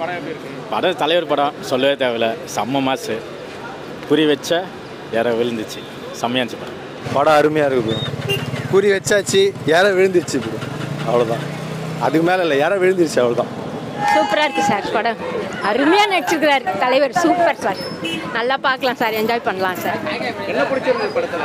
படம் எப்படி இருக்கு படம் தலைவர் படம் சொல்லவே தேவையில்ல செம்ம மாசு குறி வச்ச யார விழுந்துச்சு செம்மையா இருந்துச்சு படம் படம் அருமையாக இருக்கு ப்ரோ குறி வச்சாச்சு யார விழுந்துருச்சு ப்ரோ அவ்வளோதான் அதுக்கு மேலே இல்லை யார விழுந்துருச்சு அவ்வளோதான் சூப்பராக இருக்குது சார் படம் அருமையாக நடிச்சிருக்கிறார் தலைவர் சூப்பர் சார் நல்லா பார்க்கலாம் சார் என்ஜாய் பண்ணலாம் சார் என்ன பிடிச்சிருந்தது படத்துல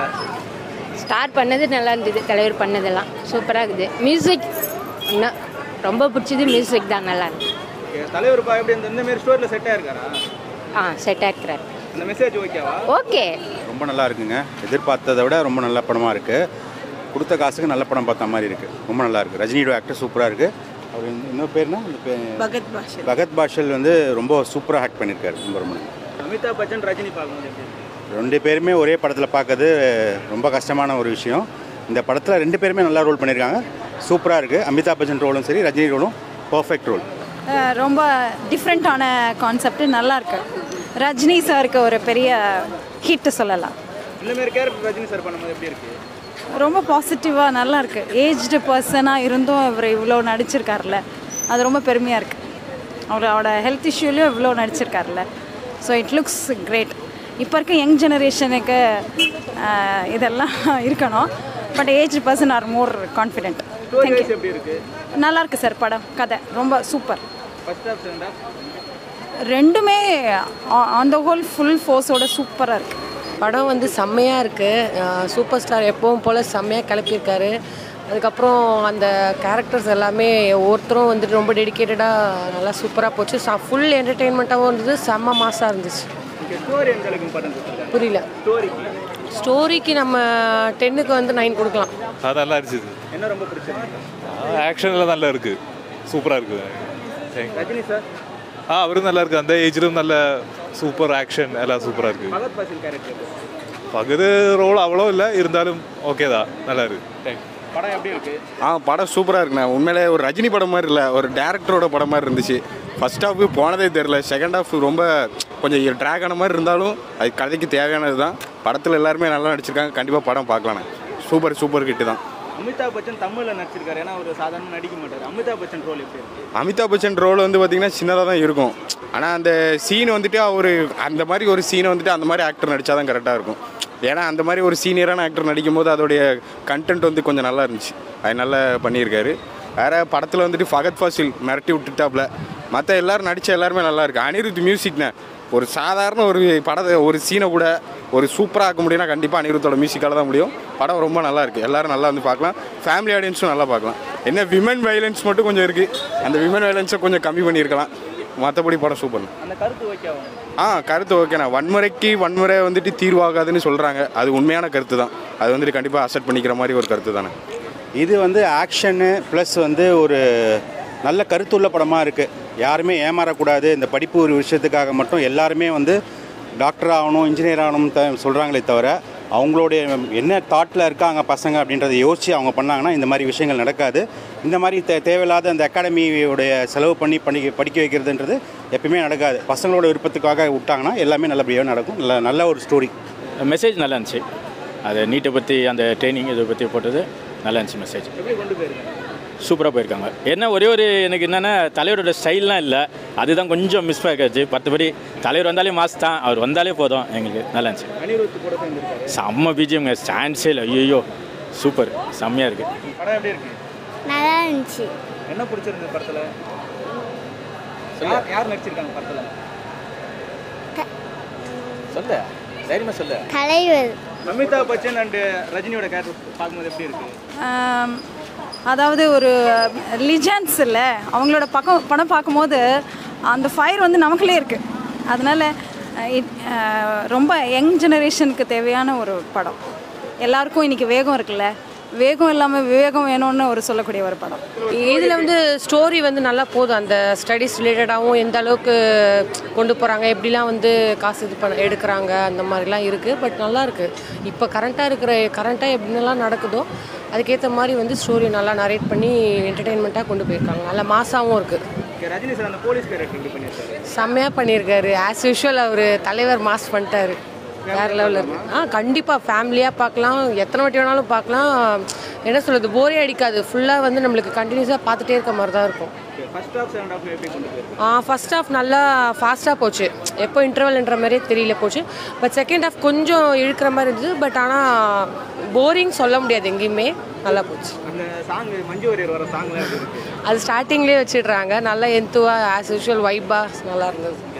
ஸ்டார் பண்ணது நல்லா இருந்தது தலைவர் பண்ணதெல்லாம் சூப்பராக இருக்குது மியூசிக் இன்னும் ரொம்ப பிடிச்சது மியூசிக் தான் நல்லா இருக்கு Okay, தலைவர் பா எப்படி இந்த இந்த மாதிரி ஸ்டோரியில் செட் ஆயிருக்காரா ஆ செட்டாக இருக்கிறார் அந்த மெசேஜ் ஓகேவா ஓகே ரொம்ப நல்லா இருக்குங்க எதிர்பார்த்ததை விட ரொம்ப நல்ல படமாக இருக்குது கொடுத்த காசுக்கு நல்ல படம் பார்த்த மாதிரி இருக்குது ரொம்ப நல்லா இருக்குது ரஜினியோட ஆக்டர் சூப்பராக இருக்குது அவர் வந்து இன்னொரு பேர்னா இந்த பேர் பகத் பாஷா பகத் பாஷல் வந்து ரொம்ப சூப்பராக ஆக்ட் பண்ணியிருக்காரு ரொம்ப ரொம்ப நல்லா. அமிதாப் பச்சன் ரஜினி பார்க்கும்போது எப்படி இருக்கு ரெண்டு பேருமே ஒரே படத்தில் பார்க்கறது ரொம்ப கஷ்டமான ஒரு விஷயம் இந்த படத்தில் ரெண்டு பேருமே நல்லா ரோல் பண்ணியிருக்காங்க சூப்பராக இருக்குது அமிதாப் பச்சன் ரோலும் சரி ரஜினி ரோலும் பர்ஃபெக்ட் ரோல் அஹ் ரொம்ப டிஃப்ரெண்ட்டான கான்செப்ட் நல்லா இருக்கு ரஜினி சாருக்கு ஒரு பெரிய ஹிட் சொல்லலாம் இந்த மாதிரி கேரக்டர் ரஜினி சார் பண்ணும்போது எப்படி இருக்கு ரொம்ப பாசிட்டிவாக நல்லா இருக்கு ஏஜ்டு பர்சனாக இருந்தும் இவர் இவ்வளோ நடிச்சிருக்காருல்ல அது ரொம்ப பெருமையாக இருக்கு அவரோட ஹெல்த் இஷ்யூலையும் இவ்வளோ நடிச்சிருக்காருல்ல ஸோ இட் லுக்ஸ் கிரேட் இப்போ இருக்க யங் ஜெனரேஷனுக்கு இதெல்லாம் இருக்கணும் but age person are more confident story wise எப்படி இருக்கு நல்லா இருக்கு சார் படம் கதை ரொம்ப super first half second half ரெண்டுமே ஆன் த ஹோல் ஃபுல் ஃபோர்ஸோட சூப்பராக இருக்குது படம் வந்து செம்மையாக இருக்குது சூப்பர் ஸ்டார் எப்பவும் போல் செம்மையாக கிளப்பியிருக்காரு அதுக்கப்புறம் அந்த கேரக்டர்ஸ் எல்லாமே ஒவ்வொருத்தரும் வந்துட்டு ரொம்ப டெடிக்கேட்டடாக நல்லா சூப்பராக போச்சு ஃபுல் என்டர்டெயின்மெண்ட்டாகவும் இருந்தது செம்ம மாசாக இருந்துச்சு ஓகே ஸ்டோரி எந்த அளவுக்கு இம்பார்ட்டன்ஸ் கொடுத்துருக்காங்க புரியல ஸ்டோரிக்கு ஸ்டோரிக்கு நம்ம டென்னுக்கு வந்து நைன் கொடுக்கலாம் அது நல்லா இருந்துச்சு என்ன ரொம்ப பிடிச்சிருக்கு ஆக்ஷன்லாம் நல்லா இருக்கு சூப்பராக இருக்கு Thank- ரஜினி சார் ஆ அவரும் நல்லா இருக்கு அந்த ஏஜிலும் நல்ல சூப்பர் ஆக்ஷன் எல்லாம் சூப்பராக இருக்கு பகத் பாசில் கேரக்டர் பகுதி ரோல் அவ்வளோ இல்லை இருந்தாலும் ஓகே தான் நல்லா இருக்கு தேங்க்யூ படம் எப்படி இருக்கு ஆ படம் சூப்பராக இருக்குண்ணே உண்மையிலே ஒரு ரஜினி படம் மாதிரி இல்லை ஒரு டேரக்டரோட படம் மாதிரி இருந்துச்சு ஃபர்ஸ்ட் ஹாஃப் போனதே தெரில செகண்ட் ஹாஃப் ரொம்ப கொஞ்சம் ட்ராக் ஆன மாதிரி இருந்தாலும் அது கதைக்கு தேவையானது தான் படத்தில் எல்லாருமே நல்லா நடிச்சிருக்காங்க கண்டிப்பாக படம் பார்க்கலாண்ணே சூப்பர் சூப்பர் கிட்டு தான் அமிதாப் பச்சன் தமிழில் நடிச்சிருக்காரு ஏன்னா அவர் சாதாரண நடிக்க மாட்டார் அமிதாப் பச்சன் ரோல் எப்படி இருக்கு அமிதாப் பச்சன் ரோல் வந்து பார்த்திங்கன்னா சின்னதாக தான் இருக்கும் ஆனால் அந்த சீன் வந்துட்டு அவர் அந்த மாதிரி ஒரு சீனை வந்துட்டு அந்த மாதிரி ஆக்டர் நடித்தா தான் கரெக்டாக இருக்கும் ஏன்னா அந்த மாதிரி ஒரு சீனியரான ஆக்டர் நடிக்கும் போது அதோடைய கண்டென்ட் வந்து கொஞ்சம் நல்லா இருந்துச்சு அது நல்லா பண்ணியிருக்காரு வேறு படத்தில் வந்துட்டு ஃபகத் ஃபாசில் மிரட்டி விட்டுட்டாப்புல மற்ற எல்லாரும் நடித்த எல்லாருமே நல்லா இருக்கு அனிருத் மியூசிக்னே ஒரு சாதாரண ஒரு படத்தை ஒரு சீனை கூட ஒரு சூப்பராக ஆக்க முடியும்னா கண்டிப்பாக அனிருத்தோட மியூசிக்கால தான் முடியும் படம் ரொம்ப நல்லா இருக்குது எல்லாரும் நல்லா வந்து பார்க்கலாம் ஃபேமிலி ஆடியன்ஸும் நல்லா பார்க்கலாம் என்ன விமன் வைலன்ஸ் மட்டும் கொஞ்சம் இருக்குது அந்த விமன் வைலன்ஸை கொஞ்சம் கம்மி பண்ணியிருக்கலாம் மற்றபடி படம் சூப்பர் அந்த கருத்து ஓகேவா ஆ கருத்து ஓகேண்ணா வன்முறைக்கு வன்முறை வந்துட்டு தீர்வாகாதுன்னு சொல்கிறாங்க அது உண்மையான கருத்து தான் அது வந்துட்டு கண்டிப்பாக அக்செப்ட் பண்ணிக்கிற மாதிரி ஒரு கருத்து தானே இது வந்து ஆக்ஷனு ப்ளஸ் வந்து ஒரு நல்ல கருத்துள்ள படமாக இருக்குது யாருமே ஏமாறக்கூடாது இந்த படிப்பு ஒரு விஷயத்துக்காக மட்டும் எல்லாருமே வந்து டாக்டர் ஆகணும் இன்ஜினியர் ஆகணும் த சொல்கிறாங்களே தவிர அவங்களுடைய என்ன தாட்டில் இருக்காங்க பசங்க அப்படின்றத யோசித்து அவங்க பண்ணாங்கன்னா இந்த மாதிரி விஷயங்கள் நடக்காது இந்த மாதிரி தே தேவையில்லாத அந்த அகாடமியோடைய செலவு பண்ணி பண்ணி படிக்க வைக்கிறதுன்றது எப்பயுமே நடக்காது பசங்களோட விருப்பத்துக்காக விட்டாங்கன்னா எல்லாமே நல்லபடியாக நடக்கும் நல்ல நல்ல ஒரு ஸ்டோரி மெசேஜ் நல்லா இருந்துச்சு அது நீட்டை பற்றி அந்த ட்ரைனிங் இதை பற்றி போட்டது நல்லா இருந்துச்சு மெசேஜ் எப்படி கொண்டு போயிருக்காங்க சூப்பராக போயிருக்காங்க என்ன ஒரே ஒரு எனக்கு என்னென்னா தலைவரோட ஸ்டைல்லாம் இல்லை அதுதான் கொஞ்சம் மிஸ் ஆகிடுச்சு மற்றபடி தலைவர் வந்தாலே மாஸ் தான் அவர் வந்தாலே போதும் எங்களுக்கு நல்லா இருந்துச்சு அனிருத் கூட சேர்ந்துருக்காரு செம்ம பிஜிஎம்ங்க சான்ஸே இல்லை ஐயோ சூப்பர் செம்மையாக இருக்குது படம் எப்படி இருக்கு நல்லா இருந்துச்சு என்ன பிடிச்சிருந்தது படத்தில் யார் யார் நடிச்சிருக்காங்க படத்தில் சொல்ல தைரியமாக சொல்ல தலைவர் அமிதாப் பச்சன் அண்ட் ரஜினியோட கேரக்டர் பார்க்கும்போது எப்படி இருக்கு ஆம், அதாவது ஒரு லிஜன்ஸ் இல்லை அவங்களோட பக்கம் படம் பார்க்கும்போது அந்த ஃபயர் வந்து நமக்குள்ளே இருக்குது அதனால் it, அஹ், ரொம்ப யங் ஜெனரேஷனுக்கு தேவையான ஒரு படம் எல்லாருக்கும் இன்றைக்கி வேகம் இருக்குல்ல வேகம் இல்லாமல் விவேகம் வேணும்னு ஒரு சொல்லக்கூடிய ஒரு படம் இதில் வந்து ஸ்டோரி வந்து நல்லா போதும் அந்த ஸ்டடீஸ் ரிலேட்டடாகவும் எந்த அளவுக்கு கொண்டு போகிறாங்க எப்படிலாம் வந்து காசு இது பண்ண எடுக்கிறாங்க அந்த மாதிரிலாம் இருக்குது பட் நல்லா இருக்குது இப்போ கரண்ட்டாக இருக்கிற கரண்ட்டாக எப்படின்னலாம் நடக்குதோ அதுக்கேற்ற மாதிரி வந்து ஸ்டோரி நல்லா நரேட் பண்ணி என்டர்டெயின்மெண்ட்டாக கொண்டு போயிருக்காங்க நல்லா மாசாவும் இருக்குது ஓகே ரஜினி சார் அந்த போலீஸ் கேரக்டர் எப்படி பண்ணியிருக்காரு செம்மையாக பண்ணியிருக்காரு ஆஸ் யூஷுவல் அவர் தலைவர் மாஸ் பண்ணிட்டாரு வேறு லெவலில் இருக்கு ஆ கண்டிப்பாக ஃபேமிலியாக பார்க்கலாம் எத்தனை வாட்டி வேணாலும் பார்க்கலாம் என்ன சொல்கிறது போரே அடிக்காது ஃபுல்லாக வந்து நம்மளுக்கு கண்டினியூஸாக பார்த்துட்டே இருக்க மாதிரி தான் இருக்கும் okay first half second half எப்படி கொண்டு போயிருக்கு ஃபர்ஸ்ட் ஹாஃப் நல்லா ஃபாஸ்ட்டாக போச்சு எப்போ இன்டர்வல்ன்ற மாதிரியே தெரியல போச்சு பட் செகண்ட் ஹாஃப் கொஞ்சம் இழுக்கிற மாதிரி இருந்தது பட் ஆனால் போரிங் சொல்ல முடியாது எங்கேயுமே நல்லா போச்சு அந்த சாங் மஞ்சு வாரியர் வர சாங்லாம் எப்படி இருக்கு அது ஸ்டார்டிங்லேயே வச்சிடுறாங்க நல்லா எந்துவா ஆஸ் யூஷுவல் வைப்பாக நல்லா இருந்தது